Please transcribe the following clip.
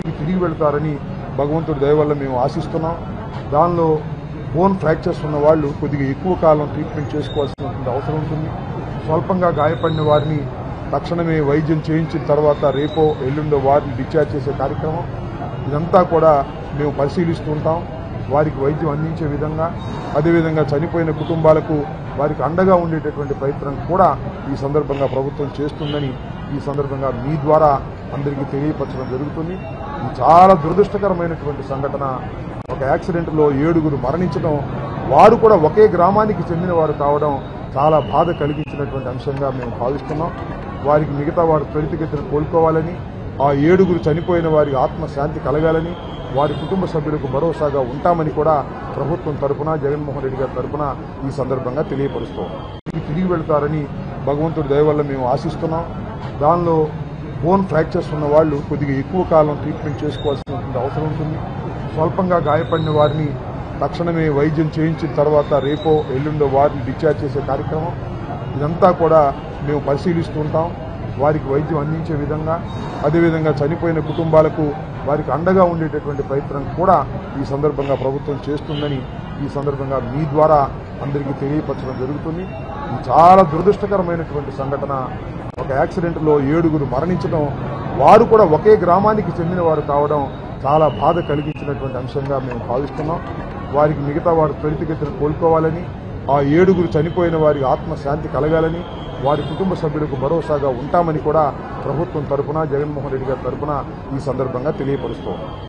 తిరిగి వెళ్తారని భగవంతుడి దయ వల్ల మేము ఆశిస్తున్నాం దానిలో బోన్ ఫ్రాక్చర్స్ ఉన్న వాళ్ళు కొద్దిగా ఎక్కువ కాలం ట్రీట్మెంట్ చేసుకోవాల్సినటువంటి అవసరం ఉంటుంది స్వల్పంగా గాయపడిన వారిని తక్షణమే వైద్యం చేయించిన తర్వాత రేపో ఎల్లుండో వారిని డిశ్చార్జ్ చేసే కార్యక్రమం ఇదంతా కూడా మేము పరిశీలిస్తూ ఉంటాం వారికి వైద్యం అందించే విధంగా అదేవిధంగా చనిపోయిన కుటుంబాలకు వారికి అండగా ఉండేటటువంటి ప్రయత్నం కూడా ఈ సందర్భంగా ప్రభుత్వం చేస్తుందని ఈ సందర్భంగా మీ ద్వారా అందరికీ తెలియపరచడం జరుగుతుంది ఇది చాలా దురదృష్టకరమైనటువంటి సంఘటన ఒక యాక్సిడెంట్లో ఏడుగురు మరణించడం వారు కూడా ఒకే గ్రామానికి చెందిన వారు కావడం చాలా బాధ కలిగించినటువంటి అంశంగా మేము భావిస్తున్నాం వారికి మిగతా వారు త్వరితగతిన కోలుకోవాలని ఆ ఏడుగురు చనిపోయిన వారికి ఆత్మశాంతి కలగాలని వారి కుటుంబ సభ్యులకు భరోసాగా ఉంటామని కూడా ప్రభుత్వం తరపున జగన్మోహన్ రెడ్డి గారి తరపున ఈ సందర్భంగా తెలియపరుస్తాం తిరిగి వెళ్తారని భగవంతుడి దయ వల్ల మేము ఆశిస్తున్నాం దానిలో బోన్ ఫ్రాక్చర్స్ ఉన్న వాళ్ళు కొద్దిగా ఎక్కువ కాలం ట్రీట్మెంట్ చేసుకోవాల్సినటువంటి అవసరం ఉంటుంది స్వల్పంగా గాయపడిన వారిని తక్షణమే వైద్యం చేయించిన తర్వాత రేపో ఎల్లుండో వారిని డిశ్చార్జ్ చేసే కార్యక్రమం ఇదంతా కూడా మేము పరిశీలిస్తూ ఉంటాం వారికి వైద్యం అందించే విధంగా అదేవిధంగా చనిపోయిన కుటుంబాలకు వారికి అండగా ఉండేటటువంటి ప్రయత్నం కూడా ఈ సందర్భంగా ప్రభుత్వం చేస్తుందని ఈ సందర్భంగా మీ ద్వారా అందరికీ తెలియపరచడం జరుగుతుంది ఇది చాలా దురదృష్టకరమైనటువంటి సంఘటన ఒక యాక్సిడెంట్లో ఏడుగురు మరణించడం వారు కూడా ఒకే గ్రామానికి చెందిన వారు కావడం చాలా బాధ కలిగించినటువంటి అంశంగా మేము భావిస్తున్నాం వారికి మిగతా వారు త్వరితగతిన కోలుకోవాలని ఆ ఏడుగురు చనిపోయిన వారికి ఆత్మశాంతి కలగాలని వారి కుటుంబ సభ్యులకు భరోసాగా ఉంటామని కూడా ప్రభుత్వం తరపున జగన్మోహన్ రెడ్డి గారి తరపున ఈ సందర్భంగా తెలియపరుస్తాం